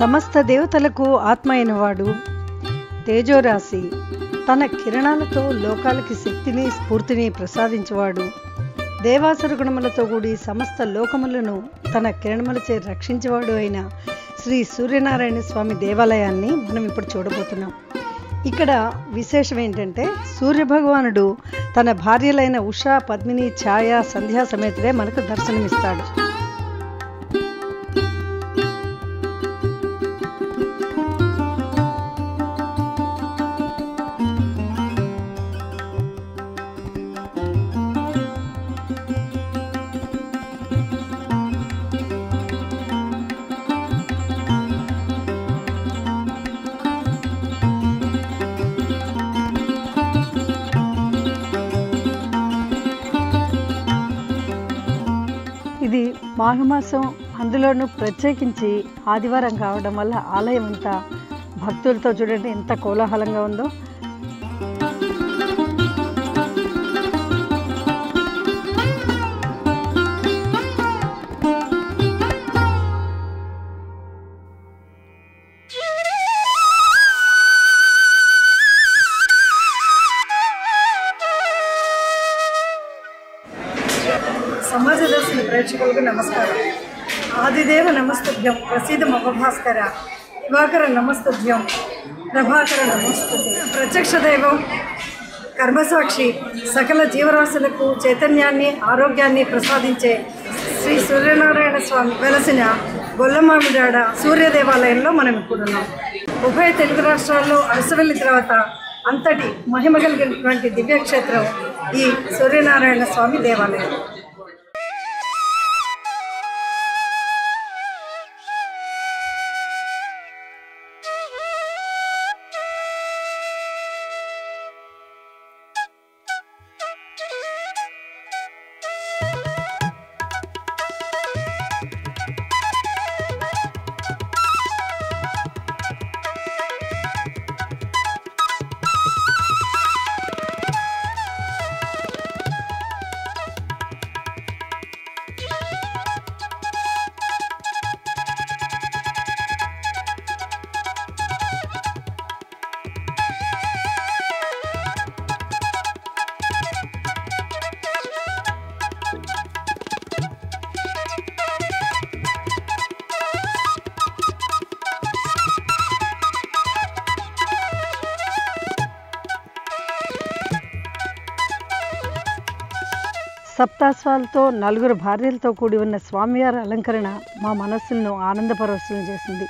సమస్త దేవతలకు ఆత్మ అయినవాడు తేజోరాశి తన కిరణాలతో లోకాలకి శక్తిని స్ఫూర్తిని ప్రసాదించేవాడు దేవాసుర గుణములతో కూడి సమస్త లోకములను తన కిరణములచే రక్షించేవాడు అయిన శ్రీ సూర్యనారాయణ స్వామి దేవాలయాన్ని మనం ఇప్పుడు చూడబోతున్నాం ఇక్కడ విశేషం ఏంటంటే సూర్యభగవానుడు తన భార్యలైన ఉషా పద్మిని ఛాయ సంధ్యా సమేతుడే మనకు దర్శనమిస్తాడు ఇది మాఘమాసం అందులోనూ ప్రత్యేకించి ఆదివారం కావడం వల్ల ఆలయం అంతా భక్తులతో చూడండి ఎంత కోలాహలంగా ఉందో సమాజ దర్శన ప్రేక్షకులకు నమస్కారం ఆదిదేవ నమస్తుభ్యం ప్రసీద మభాస్కర దివాకర నమస్తుభ్యం ప్రభాకర నమస్తుభ్యం ప్రత్యక్ష దైవం కర్మసాక్షి సకల జీవరాశులకు చైతన్యాన్ని ఆరోగ్యాన్ని ప్రసాదించే శ్రీ సూర్యనారాయణ స్వామి వెలసిన గొల్లమామిడాడ సూర్య దేవాలయంలో మనం ఇప్పుడున్నాం ఉభయ తెలుగు రాష్ట్రాల్లో అరసవెల్లి తర్వాత అంతటి మహిమ కలిగినటువంటి దివ్యక్షేత్రం ఈ సూర్యనారాయణ స్వామి దేవాలయం సప్తాశ్వాలతో నలుగురు భార్యలతో కూడి ఉన్న స్వామివారి అలంకరణ మా మనస్సును ఆనందపరవశం చేసింది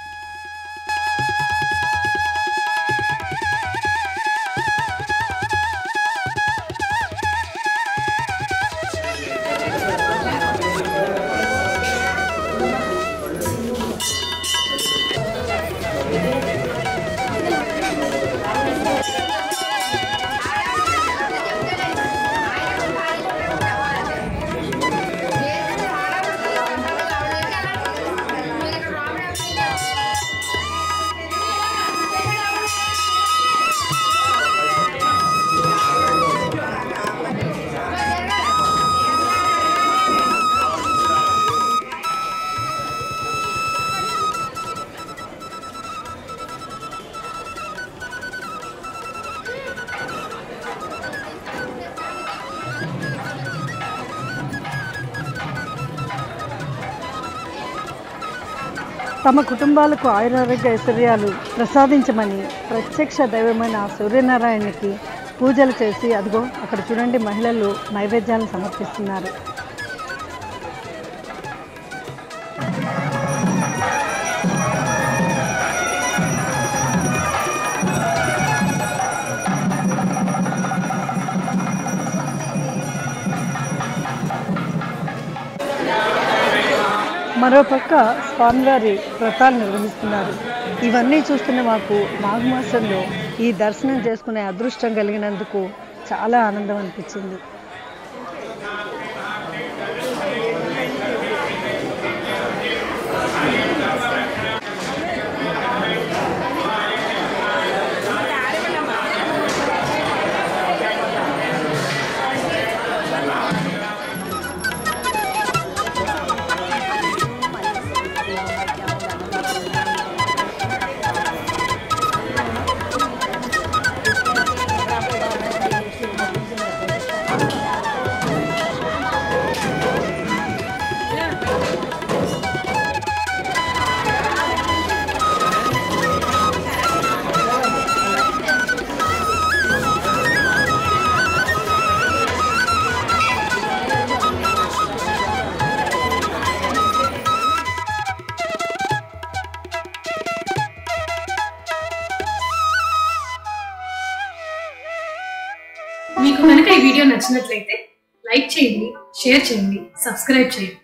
తమ కుటుంబాలకు ఆయురారోగ్య ఐశ్వర్యాలు ప్రసాదించమని ప్రత్యక్ష దైవమైన ఆ సూర్యనారాయణకి పూజలు చేసి అదిగో అక్కడ చూడండి మహిళలు నైవేద్యాలను సమర్పిస్తున్నారు మరోపక్క స్వామివారి వ్రతాలు నిర్వహిస్తున్నారు ఇవన్నీ చూస్తున్న మాకు మాఘమాసంలో ఈ దర్శనం చేసుకునే అదృష్టం కలిగినందుకు చాలా ఆనందం అనిపించింది మీకు కనుక ఈ వీడియో నచ్చినట్లయితే లైక్ చేయండి షేర్ చేయండి సబ్స్క్రైబ్ చేయండి